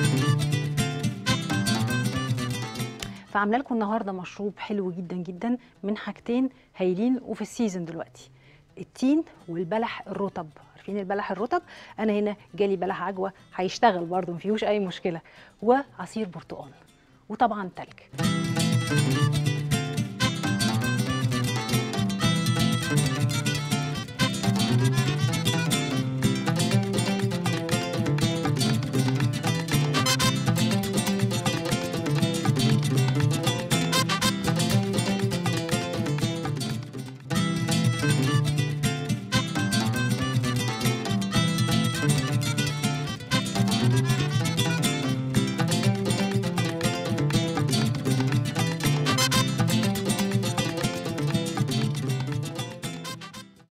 فعامله لكم النهارده مشروب حلو جدا جدا من حاجتين هايلين وفي السيزون دلوقتي التين والبلح الرطب عارفين البلح الرطب انا هنا جالي بلح عجوه هيشتغل برضه مفيهوش اي مشكله وعصير برتقال وطبعا تلج